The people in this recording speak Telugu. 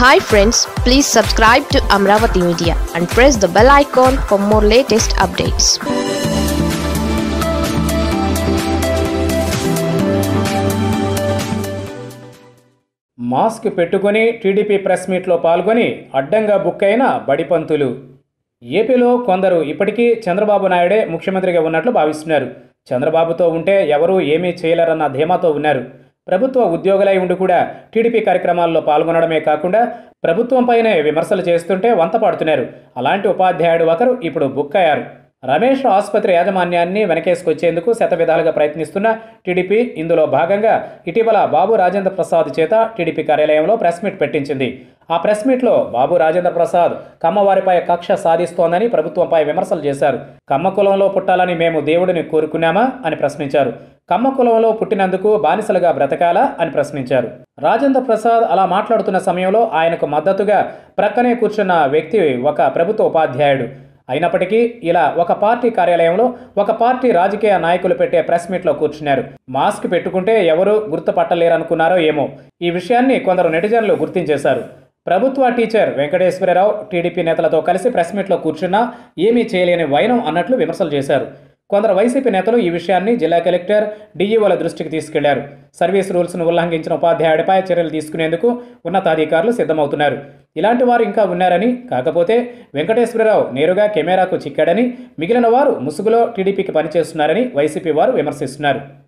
hi friends please subscribe to Amaravati media and press the bell icon for more latest updates mask పెట్టుకుని టీడీపీ ప్రెస్ మీట్లో పాల్గొని అడ్డంగా బుక్ అయిన బడిపంతులు ఏపీలో కొందరు ఇప్పటికీ చంద్రబాబు నాయుడే ముఖ్యమంత్రిగా ఉన్నట్లు భావిస్తున్నారు చంద్రబాబుతో ఉంటే ఎవరూ ఏమీ చేయలేరన్న ధీమాతో ఉన్నారు ప్రభుత్వ ఉద్యోగులై ఉండి కూడా టీడీపీ కార్యక్రమాల్లో పాల్గొనడమే కాకుండా ప్రభుత్వంపైనే విమర్శలు చేస్తుంటే వంత పాడుతున్నారు అలాంటి ఉపాధ్యాయుడు ఒకరు ఇప్పుడు బుక్ అయ్యారు రమేష్ ఆసుపత్రి యాజమాన్యాన్ని వెనకేసుకొచ్చేందుకు శతవిధాలుగా ప్రయత్నిస్తున్న టీడీపీ ఇందులో భాగంగా ఇటీవల బాబు రాజేంద్ర ప్రసాద్ చేత టీడీపీ కార్యాలయంలో ప్రెస్ మీట్ పెట్టించింది ఆ ప్రెస్ మీట్లో బాబు రాజేంద్ర ప్రసాద్ కమ్మవారిపై కక్ష సాధిస్తోందని ప్రభుత్వంపై విమర్శలు చేశారు కమ్మ కులంలో పుట్టాలని మేము దేవుడిని కోరుకున్నామా అని ప్రశ్నించారు కమ్మ కులంలో పుట్టినందుకు బానిసలుగా బ్రతకాలా అని ప్రశ్నించారు రాజేంద్ర ప్రసాద్ అలా మాట్లాడుతున్న సమయంలో ఆయనకు మద్దతుగా ప్రక్కనే కూర్చున్న వ్యక్తి ఒక ప్రభుత్వ ఉపాధ్యాయుడు అయినప్పటికీ ఇలా ఒక పార్టీ కార్యాలయంలో ఒక పార్టీ రాజకీయ నాయకులు పెట్టే ప్రెస్ మీట్లో కూర్చున్నారు మాస్క్ పెట్టుకుంటే ఎవరు గుర్తుపట్టలేరనుకున్నారో ఏమో ఈ విషయాన్ని కొందరు నెటిజన్లు గుర్తించేశారు ప్రభుత్వ టీచర్ వెంకటేశ్వరరావు టీడీపీ నేతలతో కలిసి ప్రెస్ మీట్లో కూర్చున్నా ఏమీ చేయలేని వైనం అన్నట్లు విమర్శలు చేశారు కొందరు వైసీపీ నేతలు ఈ విషయాన్ని జిల్లా కలెక్టర్ డీఈఓల దృష్టికి తీసుకెళ్లారు సర్వీస్ రూల్స్ను ఉల్లంఘించిన ఉపాధ్యాయుడిపై చర్యలు తీసుకునేందుకు ఉన్నతాధికారులు సిద్ధమవుతున్నారు ఇలాంటి వారు ఇంకా ఉన్నారని కాకపోతే వెంకటేశ్వరరావు నేరుగా కెమెరాకు చిక్కాడని మిగిలిన వారు ముసుగులో టీడీపీకి పనిచేస్తున్నారని వైసీపీ వారు విమర్శిస్తున్నారు